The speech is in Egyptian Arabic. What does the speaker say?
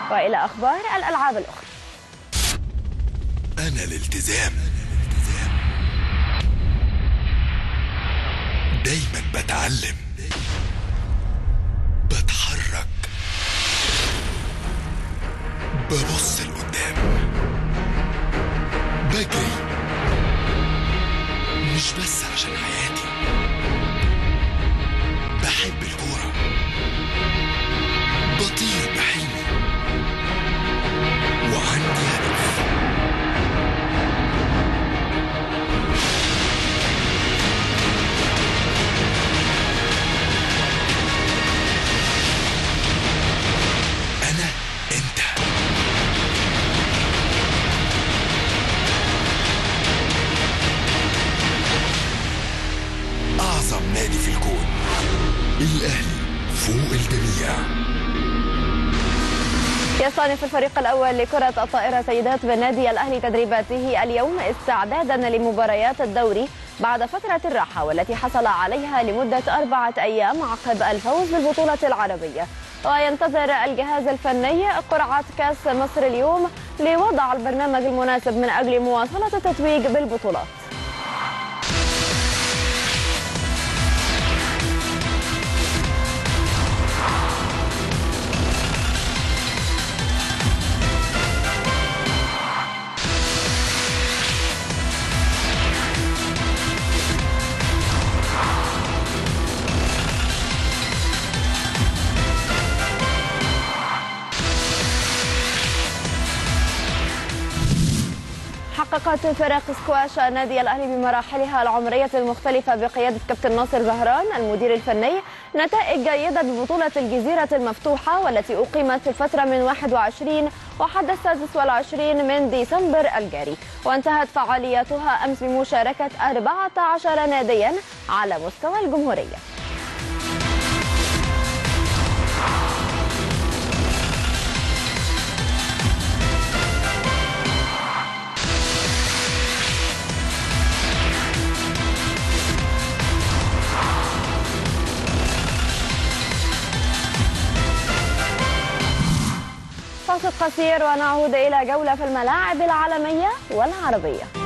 وإلى أخبار الألعاب الأخرى أنا الالتزام دايما بتعلم بتحرك ببص لقدام بجري مش بس عشان حياتي بحب الكورة بطير بحلمي وعندي هدف أنا أنت أعظم نادي في الكون الأهلي فوق الجميع يصطنف الفريق الأول لكرة الطائرة سيدات بالنادي الأهلي تدريباته اليوم استعدادا لمباريات الدوري بعد فترة الراحة والتي حصل عليها لمدة أربعة أيام عقب الفوز بالبطولة العربية وينتظر الجهاز الفني قرعة كأس مصر اليوم لوضع البرنامج المناسب من أجل مواصلة التتويج بالبطولات حققت فرق سكواش النادي الاهلي بمراحلها العمريه المختلفه بقياده كابتن ناصر زهران المدير الفني نتائج جيده ببطوله الجزيره المفتوحه والتي اقيمت في الفتره من 21 وحتى السادس والعشرين من ديسمبر الجاري وانتهت فعالياتها امس بمشاركه 14 ناديا على مستوى الجمهوريه فاصل قصير ونعود إلى جولة في الملاعب العالمية والعربية